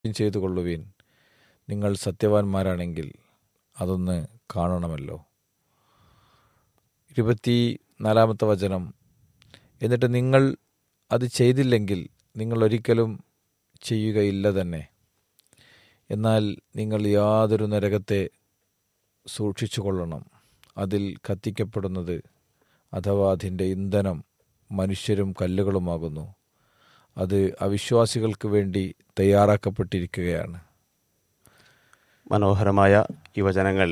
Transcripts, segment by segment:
ചെയ്തു കൊള്ളുവീൻ നിങ്ങൾ സത്യവാന്മാരാണെങ്കിൽ അതൊന്ന് കാണണമല്ലോ ഇരുപത്തി നാലാമത്തെ വചനം എന്നിട്ട് നിങ്ങൾ അത് ചെയ്തില്ലെങ്കിൽ നിങ്ങൾ ഒരിക്കലും ചെയ്യുകയില്ല തന്നെ എന്നാൽ നിങ്ങൾ യാതൊരു നരകത്തെ സൂക്ഷിച്ചു കൊള്ളണം അതിൽ കത്തിക്കപ്പെടുന്നത് അഥവാ അതിൻ്റെ ഇന്ധനം മനുഷ്യരും കല്ലുകളുമാകുന്നു അത് അവിശ്വാസികൾക്ക് വേണ്ടി തയ്യാറാക്കപ്പെട്ടിരിക്കുകയാണ് മനോഹരമായ ഈ വചനങ്ങൾ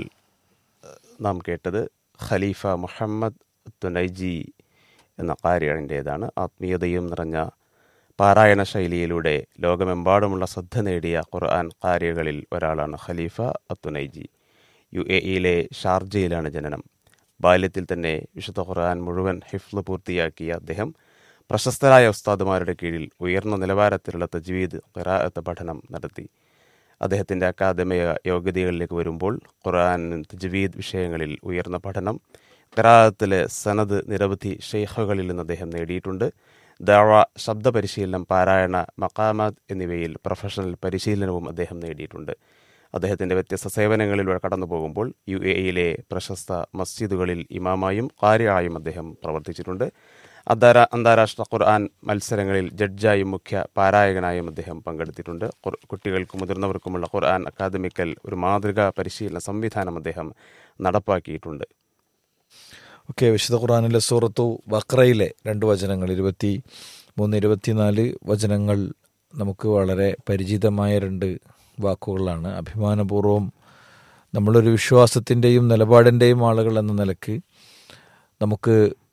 നാം കേട്ടത് ഖലീഫ മുഹമ്മദ് തുനൈജി എന്ന കാര്യത്തിൻ്റേതാണ് ആത്മീയതയും നിറഞ്ഞ പാരായണ ശൈലിയിലൂടെ ലോകമെമ്പാടുമുള്ള ശ്രദ്ധ നേടിയ ഖുർആൻ കാര്യകളിൽ ഒരാളാണ് ഖലീഫ അത്തുനൈജി യു എ ഇയിലെ ഷാർജയിലാണ് ജനനം ബാല്യത്തിൽ തന്നെ വിശുദ്ധ ഖുർആൻ മുഴുവൻ ഹിഫ്ല് പൂർത്തിയാക്കിയ അദ്ദേഹം പ്രശസ്തരായ ഉസ്താദുമാരുടെ കീഴിൽ ഉയർന്ന നിലവാരത്തിലുള്ള തജ്വീദ് ഖിറാഅത്ത് പഠനം നടത്തി അദ്ദേഹത്തിൻ്റെ അക്കാദമിക യോഗ്യതകളിലേക്ക് വരുമ്പോൾ ഖുർആൻ തജ്വീദ് വിഷയങ്ങളിൽ ഉയർന്ന പഠനം ഖിറാഅത്തിലെ സനദ് നിരവധി ഷെയ്ഖുകളിൽ നിന്ന് അദ്ദേഹം നേടിയിട്ടുണ്ട് ദാവ ശബ്ദ പരിശീലനം പാരായണ മക്കാമാത്ത് എന്നിവയിൽ പ്രൊഫഷണൽ പരിശീലനവും അദ്ദേഹം നേടിയിട്ടുണ്ട് അദ്ദേഹത്തിൻ്റെ വ്യത്യസ്ത സേവനങ്ങളിലൂടെ കടന്നു പോകുമ്പോൾ യു എ ഇയിലെ പ്രശസ്ത മസ്ജിദുകളിൽ ഇമാമായും കാര്യായും അദ്ദേഹം പ്രവർത്തിച്ചിട്ടുണ്ട് അന്താരാ അന്താരാഷ്ട്ര ഖുർആൻ മത്സരങ്ങളിൽ ജഡ്ജായും മുഖ്യ പാരായകനായും അദ്ദേഹം പങ്കെടുത്തിട്ടുണ്ട് ഖുർ- കുട്ടികൾക്കും മുതിർന്നവർക്കുമുള്ള ഖുർആൻ അക്കാദമിക്കൽ ഒരു മാതൃകാ പരിശീലന സംവിധാനം അദ്ദേഹം നടപ്പാക്കിയിട്ടുണ്ട് ഓക്കെ വിശുദ്ധ ഖുർആാനിലെ സൂറത്തു ബക്രയിലെ രണ്ട് വചനങ്ങൾ ഇരുപത്തി മൂന്ന് ഇരുപത്തിനാല് വചനങ്ങൾ നമുക്ക് വളരെ പരിചിതമായ രണ്ട് വാക്കുകളാണ് അഭിമാനപൂർവ്വം നമ്മളൊരു വിശ്വാസത്തിൻ്റെയും നിലപാടിൻ്റെയും ആളുകൾ എന്ന നിലക്ക് നമുക്ക്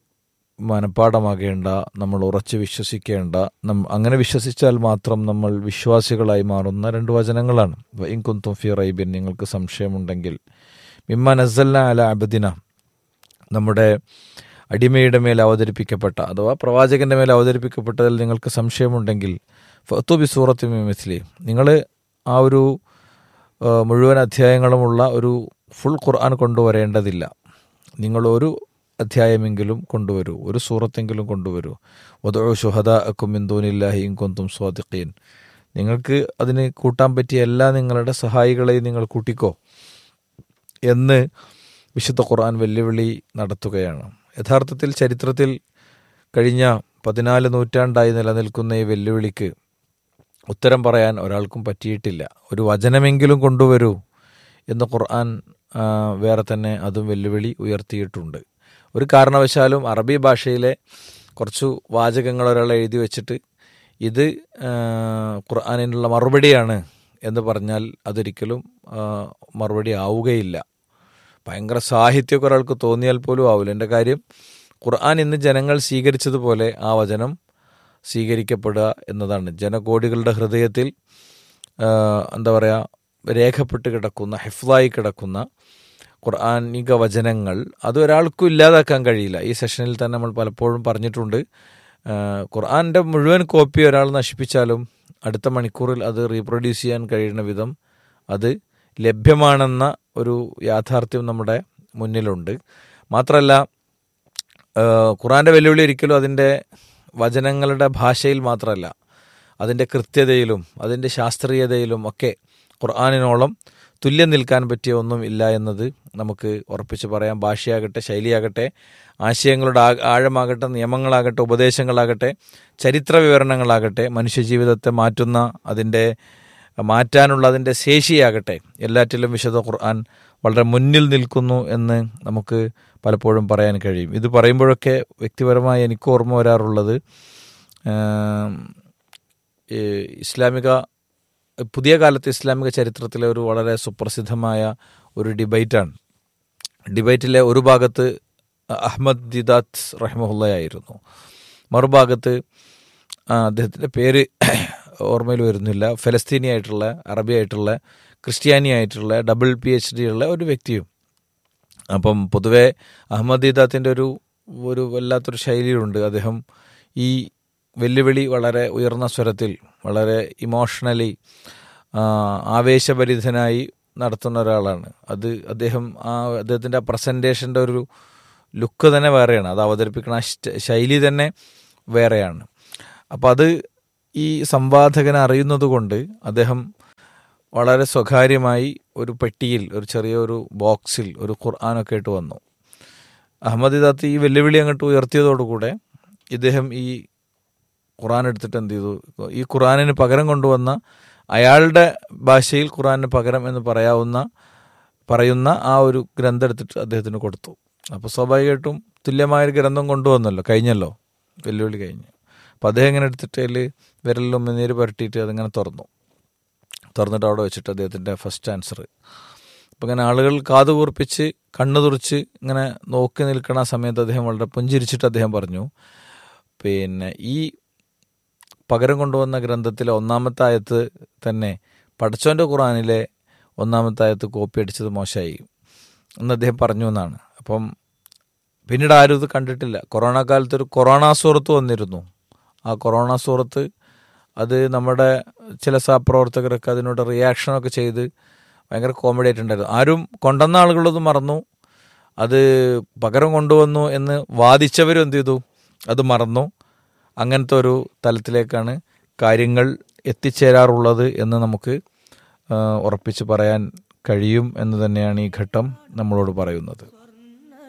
മനഃപ്പാടമാകേണ്ട നമ്മൾ ഉറച്ച് വിശ്വസിക്കേണ്ട നം അങ്ങനെ വിശ്വസിച്ചാൽ മാത്രം നമ്മൾ വിശ്വാസികളായി മാറുന്ന രണ്ട് വചനങ്ങളാണ് ഇൻ കുന്തും ഫി റൈബിൻ നിങ്ങൾക്ക് സംശയമുണ്ടെങ്കിൽ മിമ്മ നസല്ല അല അബദിന നമ്മുടെ അടിമയുടെ മേൽ അവതരിപ്പിക്കപ്പെട്ട അഥവാ പ്രവാചകന്റെ മേൽ അവതരിപ്പിക്കപ്പെട്ടതിൽ നിങ്ങൾക്ക് സംശയമുണ്ടെങ്കിൽ ഫത്തു ബി സൂറത്ത് മിസ്ലി നിങ്ങൾ ആ ഒരു ആ, മുഴുവൻ അധ്യായങ്ങളുമുള്ള ഒരു ഫുൾ ഖുർആൻ കൊണ്ടുവരേണ്ടതില്ല നിങ്ങൾ ഒരു അധ്യായമെങ്കിലും കൊണ്ടുവരൂ ഒരു സൂറത്തെങ്കിലും കൊണ്ടുവരൂ ഒതോ ഷുഹദ അക്കുമിന്ദൂനില്ലാഹി ഇൻകൊന്തും സ്വാദിഖീൻ നിങ്ങൾക്ക് അതിന് കൂട്ടാൻ പറ്റിയ എല്ലാ നിങ്ങളുടെ സഹായികളെയും നിങ്ങൾ കൂട്ടിക്കോ എന്ന് വിശുദ്ധ ഖുർആൻ വെല്ലുവിളി നടത്തുകയാണ് യഥാർത്ഥത്തിൽ ചരിത്രത്തിൽ കഴിഞ്ഞ പതിനാല് നൂറ്റാണ്ടായി നിലനിൽക്കുന്ന ഈ വെല്ലുവിളിക്ക് ഉത്തരം പറയാൻ ഒരാൾക്കും പറ്റിയിട്ടില്ല ഒരു വചനമെങ്കിലും കൊണ്ടുവരൂ എന്ന് ഖുർആൻ ആ, വേറെ തന്നെ അതും വെല്ലുവിളി ഉയർത്തിയിട്ടുണ്ട് ഒരു കാരണവശാലും അറബി ഭാഷയിലെ കുറച്ചു വാചകങ്ങൾ ഒരാൾ എഴുതി വെച്ചിട്ട് ഇത് ആ, ഖുർആനിനുള്ള മറുപടിയാണ് എന്ന് പറഞ്ഞാൽ അതൊരിക്കലും ആ, മറുപടി ആവുകയില്ല ഭയങ്കര സാഹിത്യമൊക്കെ ഒരാൾക്ക് തോന്നിയാൽ പോലും ആവില്ല എൻ്റെ കാര്യം ഖുർആൻ ഇന്ന് ജനങ്ങൾ സ്വീകരിച്ചതുപോലെ ആ വചനം സ്വീകരിക്കപ്പെടുക എന്നതാണ് ജനകോടികളുടെ ഹൃദയത്തിൽ ആ, എന്താ പറയുക രേഖപ്പെട്ട് കിടക്കുന്ന ഹെഫ്ലായി കിടക്കുന്ന ഖുർആാനിക വചനങ്ങൾ അത് ഒരാൾക്കും ഇല്ലാതാക്കാൻ കഴിയില്ല ഈ സെഷനിൽ തന്നെ നമ്മൾ പലപ്പോഴും പറഞ്ഞിട്ടുണ്ട് ആ, ഖുർആന്റെ മുഴുവൻ കോപ്പി ഒരാൾ നശിപ്പിച്ചാലും അടുത്ത മണിക്കൂറിൽ അത് റീപ്രൊഡ്യൂസ് ചെയ്യാൻ കഴിയുന്ന വിധം അത് ലഭ്യമാണെന്ന ഒരു യാഥാർത്ഥ്യം നമ്മുടെ മുന്നിലുണ്ട് മാത്രമല്ല ഏഹ് ഖുറാന്റെ വെല്ലുവിളി ഒരിക്കലും അതിൻ്റെ വചനങ്ങളുടെ ഭാഷയിൽ മാത്രമല്ല അതിൻ്റെ കൃത്യതയിലും അതിൻ്റെ ശാസ്ത്രീയതയിലും ഒക്കെ ഖുർആാനിനോളം തുല്യം നിൽക്കാൻ പറ്റിയ ഒന്നും ഇല്ല എന്നത് നമുക്ക് ഉറപ്പിച്ച് പറയാം ഭാഷയാകട്ടെ ശൈലിയാകട്ടെ ആശയങ്ങളുടെ ആ- ആഴമാകട്ടെ നിയമങ്ങളാകട്ടെ ഉപദേശങ്ങളാകട്ടെ ചരിത്ര വിവരണങ്ങളാകട്ടെ മനുഷ്യജീവിതത്തെ മാറ്റുന്ന അതിൻ്റെ മാറ്റാനുള്ള അതിൻ്റെ ശേഷിയാകട്ടെ എല്ലാറ്റിലും വിശുദ്ധ ഖുർആൻ വളരെ മുന്നിൽ നിൽക്കുന്നു എന്ന് നമുക്ക് പലപ്പോഴും പറയാൻ കഴിയും ഇത് പറയുമ്പോഴൊക്കെ വ്യക്തിപരമായി എനിക്ക് ഓർമ്മ വരാറുള്ളത് ആം, ഈ ഇസ്ലാമിക പുതിയ കാലത്ത് ഇസ്ലാമിക ചരിത്രത്തിലെ ഒരു വളരെ സുപ്രസിദ്ധമായ ഒരു ഡിബേറ്റാണ് ഡിബേറ്റിലെ ഒരു ഭാഗത്ത് അഹമ്മദ് ദിദാത്ത് റഹ്മുള്ളയായിരുന്നു മറുഭാഗത്ത് ആ, അദ്ദേഹത്തിൻ്റെ പേര് ഓർമ്മയിൽ വരുന്നില്ല ഫലസ്തീനി ആയിട്ടുള്ള അറബി ആയിട്ടുള്ള ക്രിസ്ത്യാനി ആയിട്ടുള്ള ഡബിൾ പി എച്ച് ഡി ഉള്ള ഒരു വ്യക്തിയും അപ്പം പൊതുവെ അഹമ്മദ് ദീദാത്തിൻ്റെ ഒരു ഒരു വല്ലാത്തൊരു ശൈലിയുണ്ട് അദ്ദേഹം ഈ വെല്ലുവിളി വളരെ ഉയർന്ന സ്വരത്തിൽ വളരെ ഇമോഷണലി ആവേശഭരിതനായി നടത്തുന്ന ഒരാളാണ് അത് അദ്ദേഹം ആ അദ്ദേഹത്തിൻ്റെ ആ പ്രസൻറ്റേഷൻ്റെ ഒരു ലുക്ക് തന്നെ വേറെയാണ് അത് അവതരിപ്പിക്കുന്ന ആ സ്റ്റ- ശൈലി തന്നെ വേറെയാണ് അപ്പം അത് ഈ സംവാദകൻ അറിയുന്നത് കൊണ്ട് അദ്ദേഹം വളരെ സ്വകാര്യമായി ഒരു പെട്ടിയിൽ ഒരു ചെറിയൊരു ബോക്സിൽ ഒരു ഖുർആാനൊക്കെ ആയിട്ട് വന്നു അഹമ്മദ് ഇദാത്ത് ഈ വെല്ലുവിളി അങ്ങോട്ട് ഉയർത്തിയതോടുകൂടെ ഇദ്ദേഹം ഈ ഖുറാൻ എടുത്തിട്ട് എന്ത് ചെയ്തു ഈ ഖുറാനിന് പകരം കൊണ്ടുവന്ന അയാളുടെ ഭാഷയിൽ ഖുറാനിന് പകരം എന്ന് പറയാവുന്ന പറയുന്ന ആ ഒരു ഗ്രന്ഥം എടുത്തിട്ട് അദ്ദേഹത്തിന് കൊടുത്തു അപ്പോൾ സ്വാഭാവികമായിട്ടും തുല്യമായൊരു ഗ്രന്ഥം കൊണ്ടുവന്നല്ലോ കഴിഞ്ഞല്ലോ വെല്ലുവിളി കഴിഞ്ഞു അപ്പോൾ അദ്ദേഹം ഇങ്ങനെ എടുത്തിട്ട് അതിൽ വിരലിലും നീര് പുരട്ടിയിട്ട് അതിങ്ങനെ തുറന്നു തുറന്നിട്ട് അവിടെ വെച്ചിട്ട് അദ്ദേഹത്തിൻ്റെ ഫസ്റ്റ് ആൻസർ അപ്പം ഇങ്ങനെ ആളുകൾ കാത് കൂർപ്പിച്ച് കണ്ണു തുറച്ച് ഇങ്ങനെ നോക്കി നിൽക്കുന്ന ആ സമയത്ത് അദ്ദേഹം വളരെ പുഞ്ചിരിച്ചിട്ട് അദ്ദേഹം പറഞ്ഞു പിന്നെ ഈ പകരം കൊണ്ടുവന്ന ഗ്രന്ഥത്തിലെ ഒന്നാമത്തെ ആയത്ത് തന്നെ പടച്ചോൻ്റെ ഖുറാനിലെ ഒന്നാമത്തെ ആയത്ത് കോപ്പി അടിച്ചത് മോശമായി എന്ന് അദ്ദേഹം പറഞ്ഞു എന്നാണ് അപ്പം പിന്നീട് ആരും ഇത് കണ്ടിട്ടില്ല കൊറോണ കാലത്ത് ഒരു കൊറോണ സൂറത്ത് വന്നിരുന്നു ആ കൊറോണ സൂറത്ത് അത് നമ്മുടെ ചില സഹപ്രവർത്തകരൊക്കെ അതിനോട് റിയാക്ഷനൊക്കെ ചെയ്ത് ഭയങ്കര കോമഡി ആയിട്ടുണ്ടായിരുന്നു ആരും കൊണ്ടുവന്ന ആളുകളത് മറന്നു അത് പകരം കൊണ്ടുവന്നു എന്ന് വാദിച്ചവരും എന്ത് ചെയ്തു അത് മറന്നു അങ്ങനത്തെ ഒരു തലത്തിലേക്കാണ് കാര്യങ്ങൾ എത്തിച്ചേരാറുള്ളത് എന്ന് നമുക്ക് ഉറപ്പിച്ച് പറയാൻ കഴിയും എന്ന് തന്നെയാണ് ഈ ഘട്ടം നമ്മളോട് പറയുന്നത്